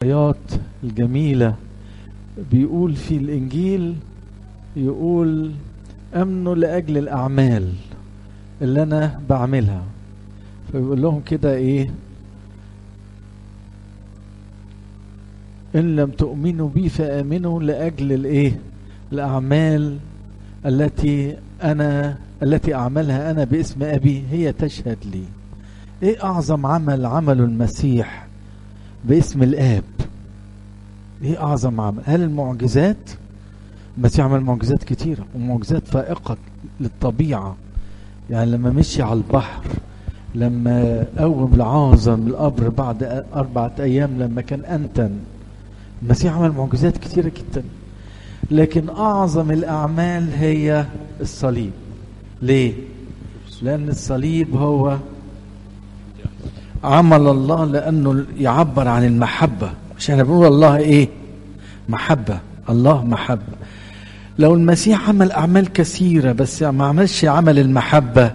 الآيات الجميلة بيقول في الإنجيل يقول أمنوا لأجل الأعمال اللي أنا بعملها فيقول لهم كده إيه إن لم تؤمنوا بي فآمنوا لأجل الإيه الأعمال التي أنا التي أعملها أنا باسم أبي هي تشهد لي إيه أعظم عمل عمله المسيح باسم الآب إيه أعظم عمل هل المعجزات المسيح عمل معجزات كتيرة ومعجزات فائقة للطبيعة يعني لما مشي على البحر لما قوم لعازم القبر بعد أربعة أيام لما كان أنتن المسيح عمل معجزات كتيرة جدا لكن أعظم الأعمال هي الصليب ليه؟ لأن الصليب هو عمل الله لأنه يعبر عن المحبة مش احنا بنقول الله إيه؟ محبة الله محبة لو المسيح عمل أعمال كثيرة بس ما عملش عمل المحبة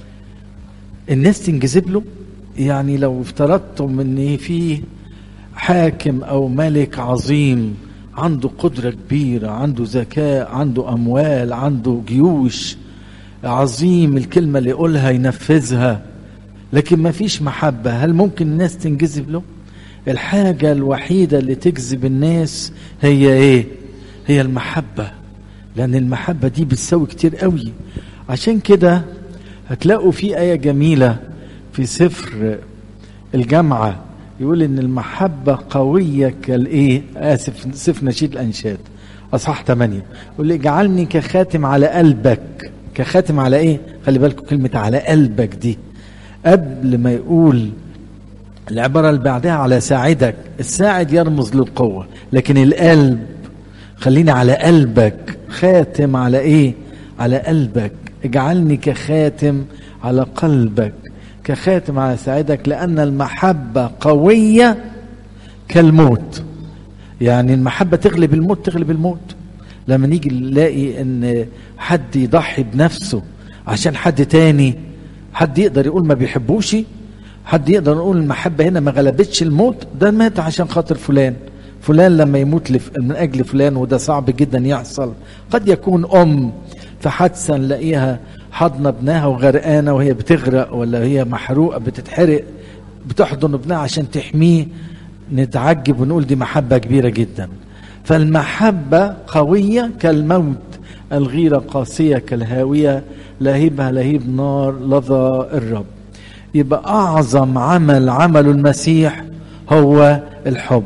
الناس تنجذب له يعني لو افترضتم ان في حاكم او ملك عظيم عنده قدرة كبيرة عنده ذكاء عنده أموال عنده جيوش عظيم الكلمة اللي يقولها ينفذها لكن ما فيش محبة هل ممكن الناس تنجذب له الحاجة الوحيدة اللي تجذب الناس هي ايه هي المحبة لأن المحبة دي بتساوي كتير قوي عشان كده هتلاقوا في آية جميلة في سفر الجامعة يقول إن المحبة قوية كالإيه؟ آسف سفر نشيد الأنشاد أصحاح 8 يقول لي اجعلني كخاتم على قلبك كخاتم على إيه؟ خلي بالكم كلمة على قلبك دي قبل ما يقول العبارة اللي بعدها على ساعدك الساعد يرمز للقوة لكن القلب خليني على قلبك خاتم على ايه على قلبك اجعلني كخاتم على قلبك كخاتم على ساعدك لأن المحبة قوية كالموت يعني المحبة تغلب الموت تغلب الموت لما نيجي نلاقي ان حد يضحي بنفسه عشان حد تاني حد يقدر يقول ما بيحبوش حد يقدر يقول المحبة هنا ما غلبتش الموت ده مات عشان خاطر فلان فلان لما يموت لف... من أجل فلان وده صعب جدا يحصل قد يكون أم في حادثة نلاقيها حضن ابنها وغرقانة وهي بتغرق ولا هي محروقة بتتحرق بتحضن ابنها عشان تحميه نتعجب ونقول دي محبة كبيرة جدا فالمحبة قوية كالموت الغيرة قاسية كالهاوية لهيبها لهيب نار لظى الرب يبقى أعظم عمل عمله المسيح هو الحب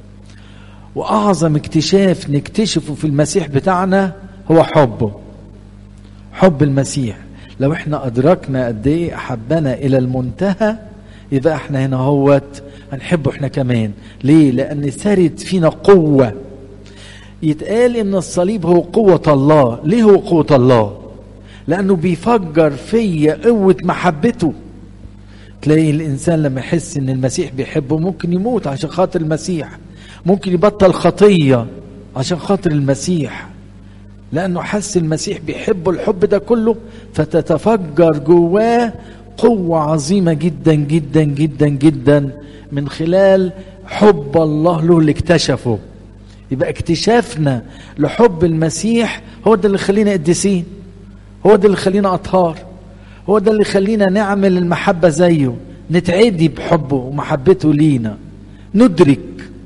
وأعظم اكتشاف نكتشفه في المسيح بتاعنا هو حبه حب المسيح لو احنا أدركنا قد إيه أحبنا إلى المنتهى يبقى احنا هنا هوت هنحبه احنا كمان ليه لأن سرد فينا قوة يتقال ان الصليب هو قوة الله ليه هو قوة الله لانه بيفجر فيا قوة محبته تلاقي الانسان لما يحس ان المسيح بيحبه ممكن يموت عشان خاطر المسيح ممكن يبطل خطية عشان خاطر المسيح لانه حس المسيح بيحبه الحب ده كله فتتفجر جواه قوة عظيمة جدا جدا جدا جدا من خلال حب الله له اللي اكتشفه يبقى اكتشافنا لحب المسيح هو ده اللي يخلينا قديسين هو ده اللي يخلينا اطهار هو ده اللي يخلينا نعمل المحبة زيه نتعدي بحبه ومحبته لينا ندرك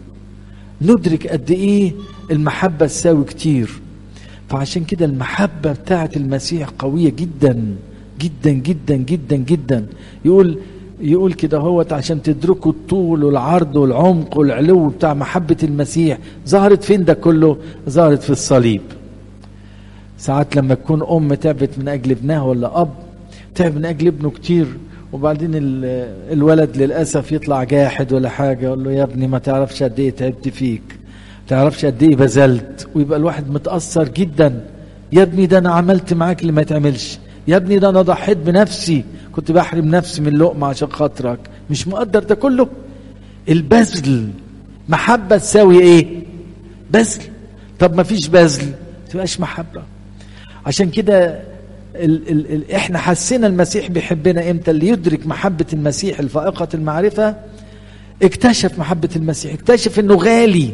ندرك قد ايه المحبة تساوي كتير فعشان كده المحبة بتاعت المسيح قوية جدا جدا جدا جدا جدا يقول يقول كده هوت عشان تدركوا الطول والعرض والعمق والعلو بتاع محبة المسيح ظهرت فين ده كله ظهرت في الصليب ساعات لما تكون أم تعبت من أجل ابنها ولا أب تعب من أجل ابنه كتير وبعدين الولد للأسف يطلع جاحد ولا حاجة يقول له يا ابني ما تعرفش قد إيه تعبت فيك تعرفش قد إيه بذلت ويبقى الواحد متأثر جدا يا ابني ده أنا عملت معاك اللي ما يتعملش يا ابني ده أنا ضحيت بنفسي كنت بحرم نفسي من لقمة عشان خاطرك مش مقدر ده كله البذل محبة تساوي ايه بذل طب ما فيش بذل تبقاش محبة عشان كده ال ال ال احنا حسينا المسيح بيحبنا امتى اللي يدرك محبة المسيح الفائقة المعرفة اكتشف محبة المسيح اكتشف انه غالي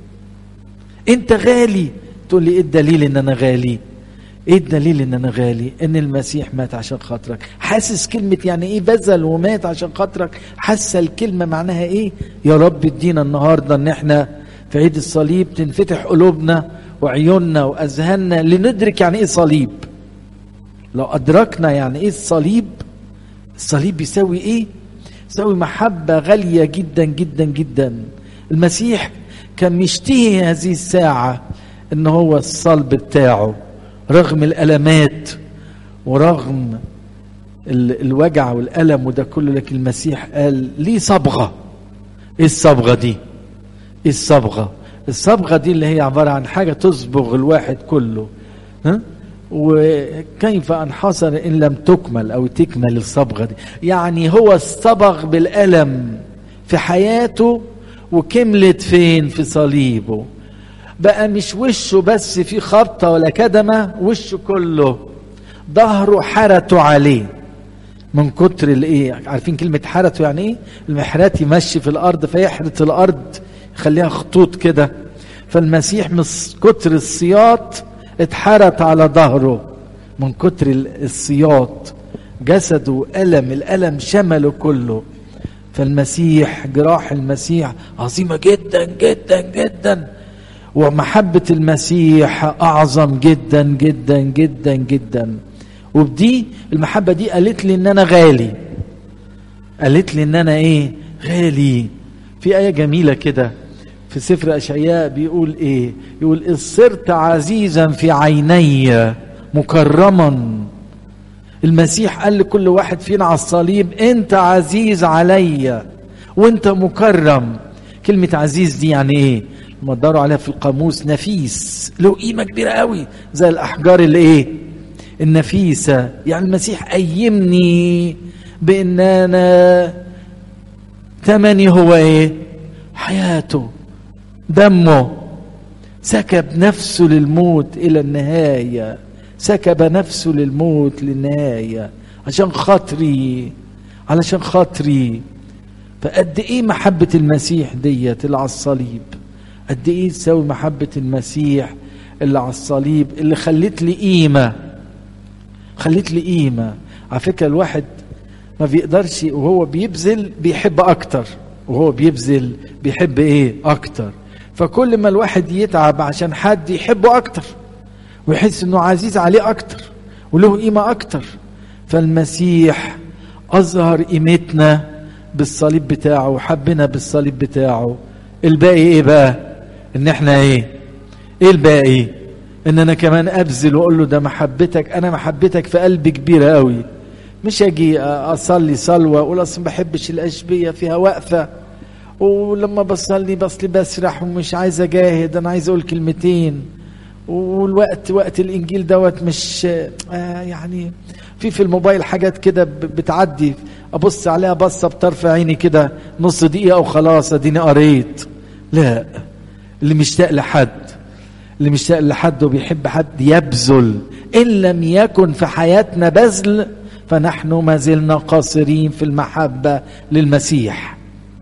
انت غالي تقول لي ايه الدليل ان انا غالي ايه الدليل ان انا غالي ان المسيح مات عشان خاطرك حاسس كلمة يعني ايه بذل ومات عشان خاطرك حاسة الكلمة معناها ايه يا رب ادينا النهاردة ان احنا في عيد الصليب تنفتح قلوبنا وعيوننا واذهاننا لندرك يعني ايه صليب لو ادركنا يعني ايه الصليب الصليب بيساوي ايه يساوي محبة غالية جدا جدا جدا المسيح كان مشتهي هذه الساعة ان هو الصلب بتاعه رغم الألمات ورغم الوجع والألم وده كله لكن المسيح قال ليه صبغة ايه الصبغة دي ايه الصبغة الصبغة دي اللي هي عبارة عن حاجة تصبغ الواحد كله ها وكيف انحصر ان لم تكمل او تكمل الصبغه دي يعني هو اصطبغ بالالم في حياته وكملت فين في صليبه بقى مش وشه بس في خبطه ولا كدمه وشه كله ظهره حرته عليه من كتر الايه عارفين كلمه حرته يعني ايه المحرات يمشي في الارض فيحرت الارض يخليها خطوط كده فالمسيح من كتر السياط اتحرت على ظهره من كتر السياط جسده ألم الألم شمله كله فالمسيح جراح المسيح عظيمة جدا جدا جدا ومحبة المسيح أعظم جدا جدا جدا جدا وبدي المحبة دي قالت لي إن أنا غالي قالت لي إن أنا إيه غالي في آية جميلة كده في سفر أشعياء بيقول إيه يقول إذ صرت عزيزا في عيني مكرما المسيح قال لكل واحد فينا على الصليب أنت عزيز عليا وأنت مكرم كلمة عزيز دي يعني إيه لما تدوروا عليها في القاموس نفيس له قيمة كبيرة قوي زي الأحجار اللي إيه النفيسة يعني المسيح قيمني بأن أنا ثمني هو إيه حياته دمه سكب نفسه للموت الى النهايه سكب نفسه للموت للنهايه عشان خاطري علشان خاطري فقد ايه محبه المسيح ديت اللي على الصليب قد ايه تساوي محبه المسيح اللي على الصليب اللي خلت لي قيمه خلت لي قيمه على فكره الواحد ما بيقدرش وهو بيبذل بيحب اكتر وهو بيبذل بيحب ايه اكتر فكل ما الواحد يتعب عشان حد يحبه اكتر ويحس انه عزيز عليه اكتر وله قيمه اكتر فالمسيح اظهر قيمتنا بالصليب بتاعه وحبنا بالصليب بتاعه الباقي ايه بقى ان احنا ايه ايه الباقي ان انا كمان ابذل واقول له ده محبتك انا محبتك في قلبي كبيره قوي مش اجي اصلي صلوه اقول اصل ما بحبش الاشبيه فيها وقفه ولما بصلي بصلي بسرح ومش عايز اجاهد انا عايز اقول كلمتين والوقت وقت الانجيل دوت مش آه يعني في في الموبايل حاجات كده بتعدي ابص عليها بصه بطرف عيني كده نص دقيقه وخلاص اديني قريت لا اللي مشتاق لحد اللي مشتاق لحد وبيحب حد يبذل ان لم يكن في حياتنا بذل فنحن ما زلنا قاصرين في المحبه للمسيح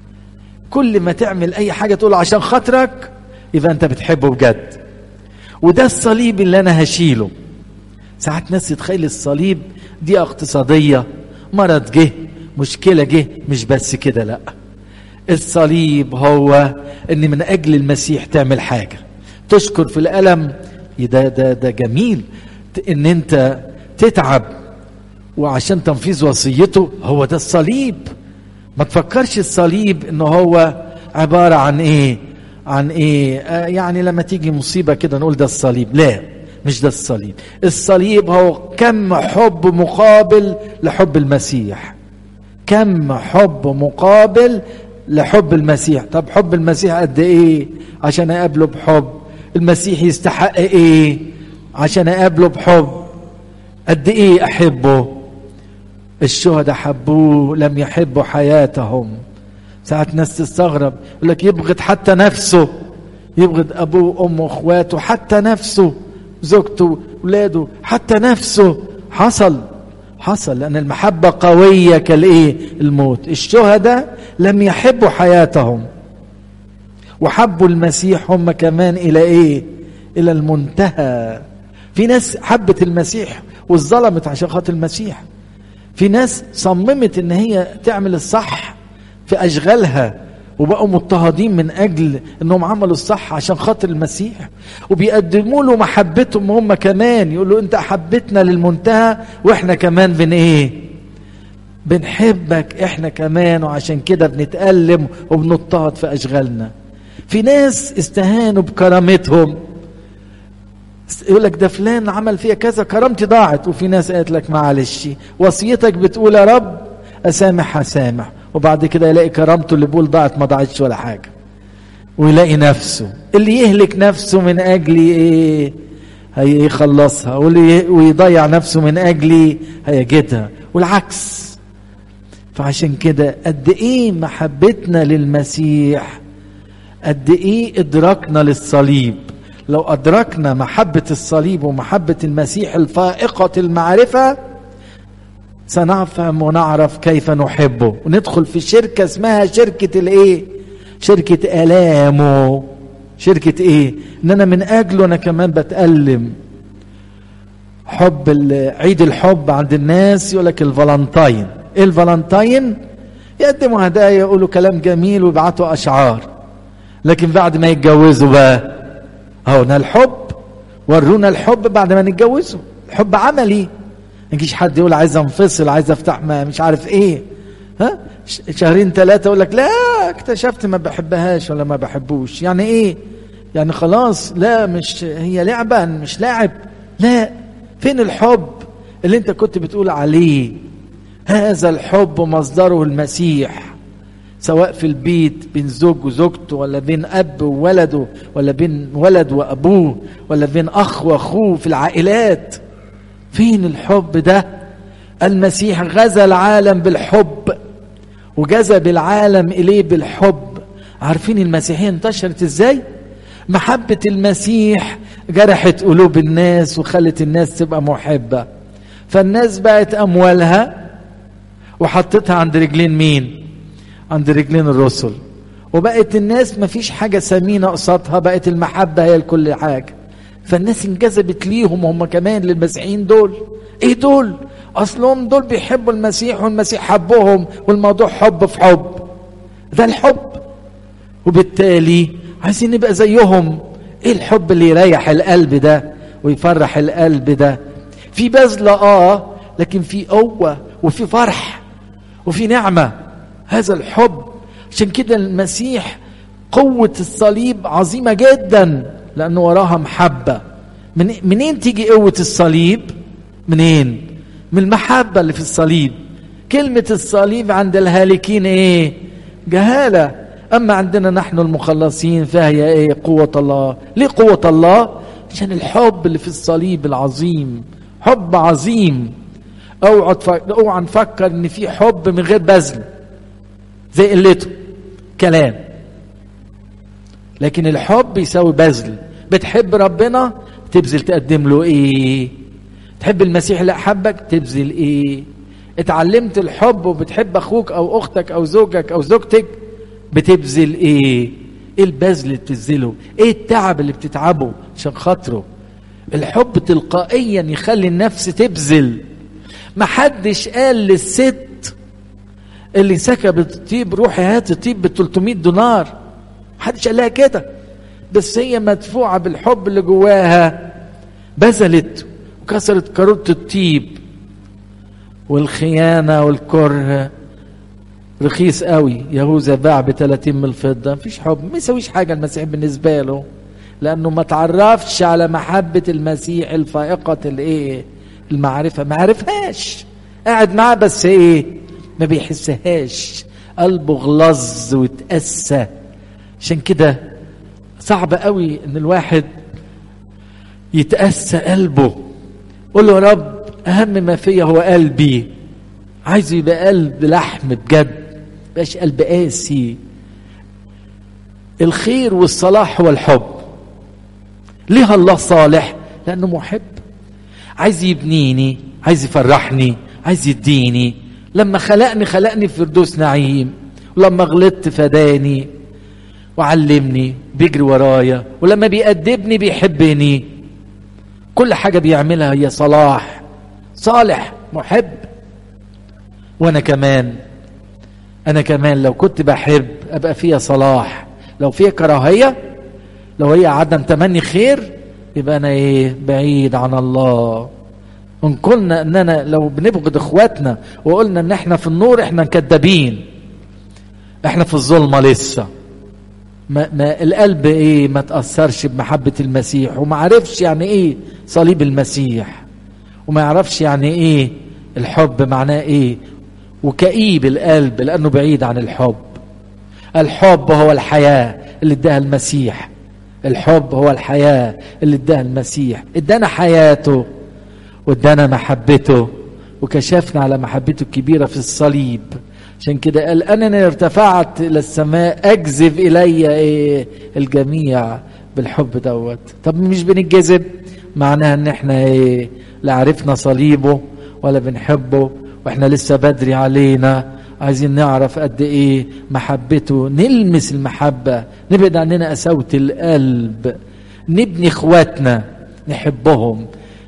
كل ما تعمل اي حاجه تقول عشان خاطرك يبقى انت بتحبه بجد وده الصليب اللي انا هشيله ساعات ناس تتخيل الصليب دي اقتصاديه مرض جه مشكله جه مش بس كده لا الصليب هو ان من اجل المسيح تعمل حاجه تشكر في الالم ده ده ده جميل ان انت تتعب وعشان تنفيذ وصيته هو ده الصليب ما تفكرش الصليب ان هو عبارة عن ايه عن ايه آه يعني لما تيجي مصيبة كده نقول ده الصليب لا مش ده الصليب الصليب هو كم حب مقابل لحب المسيح كم حب مقابل لحب المسيح طب حب المسيح قد ايه عشان اقابله بحب المسيح يستحق ايه عشان اقابله بحب قد ايه احبه الشهداء حبوه لم يحبوا حياتهم ساعات ناس تستغرب يقول لك يبغض حتى نفسه يبغض ابوه وامه واخواته حتى نفسه زوجته ولاده حتى نفسه حصل حصل لأن المحبة قوية كالإيه الموت الشهداء لم يحبوا حياتهم وحبوا المسيح هم كمان إلى إيه إلى المنتهى في ناس حبت المسيح واتظلمت عشان خاطر المسيح في ناس صممت ان هي تعمل الصح في اشغالها وبقوا مضطهدين من اجل انهم عملوا الصح عشان خاطر المسيح وبيقدموا له محبتهم هم كمان يقولوا انت احبتنا للمنتهى واحنا كمان بن ايه بنحبك احنا كمان وعشان كده بنتألم وبنضطهد في اشغالنا في ناس استهانوا بكرامتهم يقول لك ده فلان عمل فيها كذا كرامتي ضاعت وفي ناس قالت لك معلش وصيتك بتقول يا رب اسامح هسامح وبعد كده يلاقي كرامته اللي بيقول ضاعت ما ضاعتش ولا حاجه ويلاقي نفسه اللي يهلك نفسه من اجل ايه هيخلصها واللي ويضيع نفسه من اجلي هيجدها والعكس فعشان كده قد ايه محبتنا للمسيح قد ايه ادراكنا للصليب لو أدركنا محبة الصليب ومحبة المسيح الفائقة المعرفة سنفهم ونعرف كيف نحبه وندخل في شركة اسمها شركة الايه شركة آلامه شركة ايه ان انا من اجله انا كمان بتألم حب عيد الحب عند الناس يقول لك الفالنتاين ايه الفالنتاين يقدموا هدايا يقولوا كلام جميل ويبعتوا اشعار لكن بعد ما يتجوزوا بقى اهو الحب ورونا الحب بعد ما نتجوزوا الحب عملي ما يجيش حد يقول عايز انفصل عايز افتح ما مش عارف ايه ها شهرين ثلاثه يقول لك لا اكتشفت ما بحبهاش ولا ما بحبوش يعني ايه يعني خلاص لا مش هي لعبه مش لاعب لا فين الحب اللي انت كنت بتقول عليه هذا الحب مصدره المسيح سواء في البيت بين زوج وزوجته ولا بين اب وولده ولا بين ولد وابوه ولا بين اخ واخوه في العائلات فين الحب ده المسيح غزا العالم بالحب وجذب العالم اليه بالحب عارفين المسيحيه انتشرت ازاي محبه المسيح جرحت قلوب الناس وخلت الناس تبقى محبه فالناس بقت اموالها وحطتها عند رجلين مين عند رجلين الرسل وبقت الناس ما فيش حاجة ثمينة قصادها بقت المحبة هي لكل حاجة فالناس انجذبت ليهم هم كمان للمسيحيين دول ايه دول اصلهم دول بيحبوا المسيح والمسيح حبهم والموضوع حب في حب ده الحب وبالتالي عايزين نبقى زيهم ايه الحب اللي يريح القلب ده ويفرح القلب ده في بذلة اه لكن في قوة وفي فرح وفي نعمة هذا الحب عشان كده المسيح قوة الصليب عظيمة جدا لأنه وراها محبة من منين تيجي قوة الصليب منين من المحبة اللي في الصليب كلمة الصليب عند الهالكين ايه جهالة أما عندنا نحن المخلصين فهي ايه قوة الله ليه قوة الله عشان الحب اللي في الصليب العظيم حب عظيم اوعى اوعى نفكر ان في حب من غير بذل زي قلته كلام لكن الحب يساوي بذل بتحب ربنا تبذل تقدم له ايه تحب المسيح اللي احبك تبذل ايه اتعلمت الحب وبتحب اخوك او اختك او زوجك او زوجتك بتبذل ايه ايه البذل اللي بتبذله ايه التعب اللي بتتعبه عشان خاطره الحب تلقائيا يخلي النفس تبذل محدش قال للست اللي سكبت الطيب روحي هات الطيب ب 300 دولار محدش قال لها كده بس هي مدفوعه بالحب اللي جواها بذلت وكسرت كاروت الطيب والخيانه والكره رخيص قوي يهوذا باع ب 30 من الفضه مفيش حب ما يسويش حاجه المسيح بالنسبه له لانه ما تعرفش على محبه المسيح الفائقه الايه المعرفه ما عرفهاش قاعد معاه بس ايه ما بيحسهاش قلبه غلظ وتأسى عشان كده صعب قوي ان الواحد يتأسى قلبه قول له يا رب اهم ما فيا هو قلبي عايزه يبقى قلب لحم بجد بقاش قلب قاسي الخير والصلاح هو الحب ليه الله صالح لانه محب عايز يبنيني عايز يفرحني عايز يديني لما خلقني خلقني في فردوس نعيم ولما غلطت فداني وعلمني بيجري ورايا ولما بيأدبني بيحبني كل حاجة بيعملها هي صلاح صالح محب وانا كمان انا كمان لو كنت بحب ابقى فيها صلاح لو فيها كراهية لو هي عدم تمني خير يبقى انا ايه بعيد عن الله ان قلنا اننا لو بنبغض اخواتنا وقلنا ان احنا في النور احنا كدابين احنا في الظلمه لسه ما, ما القلب ايه ما تاثرش بمحبه المسيح وما عرفش يعني ايه صليب المسيح وما يعرفش يعني ايه الحب معناه ايه وكئيب القلب لانه بعيد عن الحب الحب هو الحياه اللي اداها المسيح الحب هو الحياه اللي اداها المسيح ادانا حياته وادانا محبته وكشفنا على محبته الكبيره في الصليب عشان كده قال انني ارتفعت الى السماء اجذب الي ايه الجميع بالحب دوت طب مش بنتجذب معناها ان احنا ايه لا عرفنا صليبه ولا بنحبه واحنا لسه بدري علينا عايزين نعرف قد ايه محبته نلمس المحبه نبعد عننا قساوه القلب نبني اخواتنا نحبهم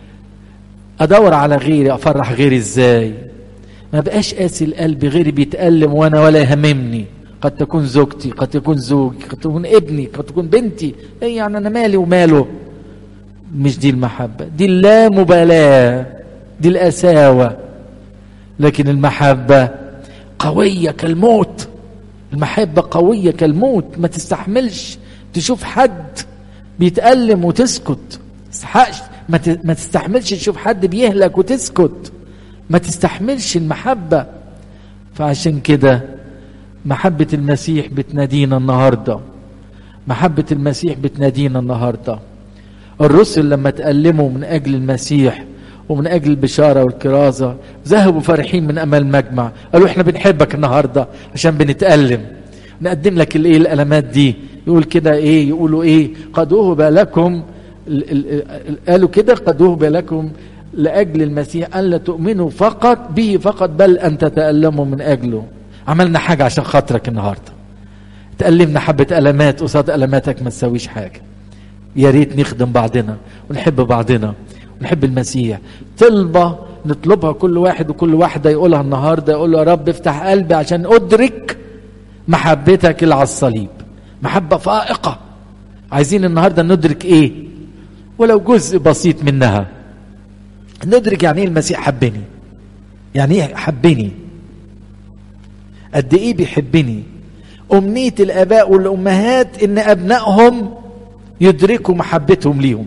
ادور على غيري افرح غيري ازاي ما بقاش قاسي القلب غيري بيتألم وانا ولا يهممني قد تكون زوجتي قد تكون زوجي قد تكون ابني قد تكون بنتي ايه يعني انا مالي وماله مش دي المحبة دي اللامبالاة دي القساوة لكن المحبة قوية كالموت المحبة قوية كالموت ما تستحملش تشوف حد بيتألم وتسكت تستحقش ما تستحملش تشوف حد بيهلك وتسكت ما تستحملش المحبة فعشان كده محبة المسيح بتنادينا النهاردة محبة المسيح بتنادينا النهاردة الرسل لما تألموا من أجل المسيح ومن أجل البشارة والكرازة ذهبوا فرحين من أمل المجمع قالوا احنا بنحبك النهاردة عشان بنتألم نقدم لك الايه الألمات دي يقول كده ايه يقولوا ايه قد وهب لكم قالوا كده قد وهب لكم لأجل المسيح أن لا تؤمنوا فقط به فقط بل أن تتألموا من أجله عملنا حاجة عشان خاطرك النهاردة تألمنا حبة ألمات قصاد ألماتك ما تسويش حاجة يا ريت نخدم بعضنا ونحب بعضنا ونحب المسيح طلبة نطلبها كل واحد وكل واحدة يقولها النهاردة يقول له يا رب افتح قلبي عشان أدرك محبتك اللي على الصليب محبة فائقة عايزين النهاردة ندرك ايه ولو جزء بسيط منها ندرك يعني ايه المسيح حبني يعني ايه حبني قد ايه بيحبني امنيه الاباء والامهات ان ابنائهم يدركوا محبتهم ليهم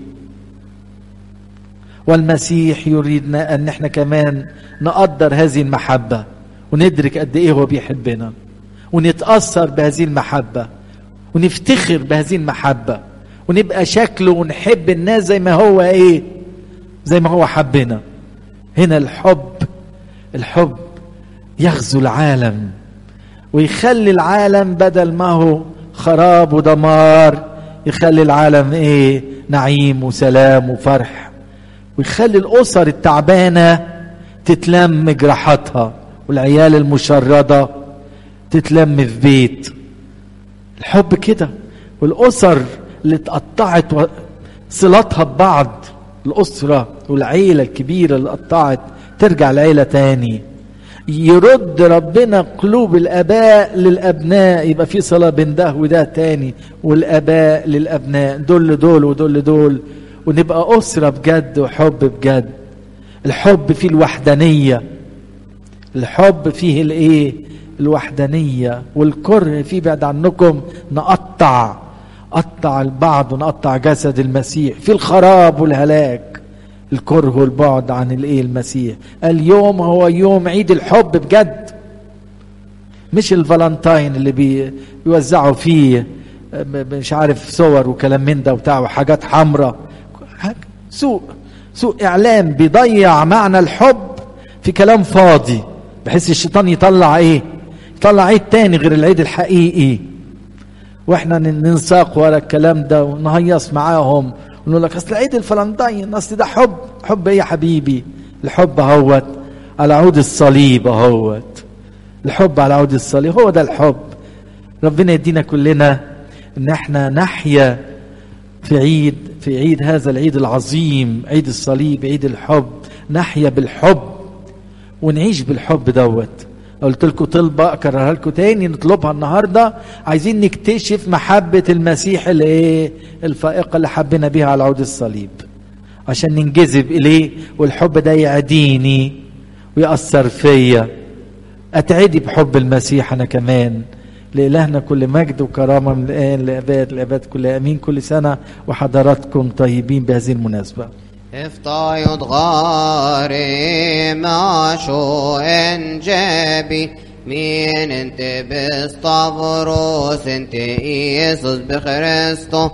والمسيح يريدنا ان احنا كمان نقدر هذه المحبه وندرك قد ايه هو بيحبنا ونتاثر بهذه المحبه ونفتخر بهذه المحبه ونبقى شكله ونحب الناس زي ما هو ايه زي ما هو حبنا هنا الحب الحب يغزو العالم ويخلي العالم بدل ما هو خراب ودمار يخلي العالم ايه نعيم وسلام وفرح ويخلي الاسر التعبانه تتلم جراحاتها والعيال المشرده تتلم في بيت الحب كده والاسر اللي اتقطعت صلاتها ببعض الأسرة والعيلة الكبيرة اللي قطعت ترجع العيلة تاني يرد ربنا قلوب الآباء للأبناء يبقى في صلاة بين ده وده تاني والآباء للأبناء دول لدول ودول لدول ونبقى أسرة بجد وحب بجد الحب فيه الوحدانية الحب فيه الايه الوحدانية والكره فيه بعد عنكم نقطع قطع البعض ونقطع جسد المسيح في الخراب والهلاك الكره والبعد عن الايه المسيح اليوم هو يوم عيد الحب بجد مش الفالنتاين اللي بي بيوزعوا فيه مش عارف صور وكلام من ده وبتاع وحاجات حمراء سوء سوء اعلام بيضيع معنى الحب في كلام فاضي بحيث الشيطان يطلع ايه يطلع عيد تاني غير العيد الحقيقي واحنا ننساق ورا الكلام ده ونهيص معاهم ونقول لك اصل عيد الفلنطين اصل ده حب حب ايه يا حبيبي الحب اهوت على عود الصليب اهوت الحب على عود الصليب هو ده الحب ربنا يدينا كلنا ان احنا نحيا في عيد في عيد هذا العيد العظيم عيد الصليب عيد الحب نحيا بالحب ونعيش بالحب دوت قلت لكم طلبة أكررها لكم تاني نطلبها النهاردة عايزين نكتشف محبة المسيح الايه الفائقة اللي حبينا بيها على عود الصليب عشان ننجذب إليه والحب ده يعديني ويأثر فيا أتعدي بحب المسيح أنا كمان لإلهنا كل مجد وكرامة من الآن لأباد الأباد كل أمين كل سنة وحضراتكم طيبين بهذه المناسبة افتايض غاري ما شو انجابي مين انت بستافروس انت ايسوس بخريستو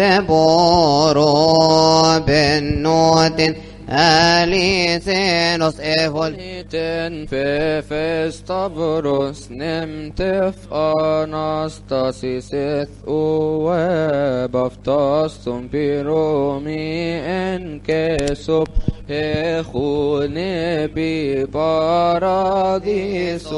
سبورو بنوتن اليسينوس ايفول Liten fe stavros nemtef anastasis eth ueb aftastum piromi en kesop echune bi paradiso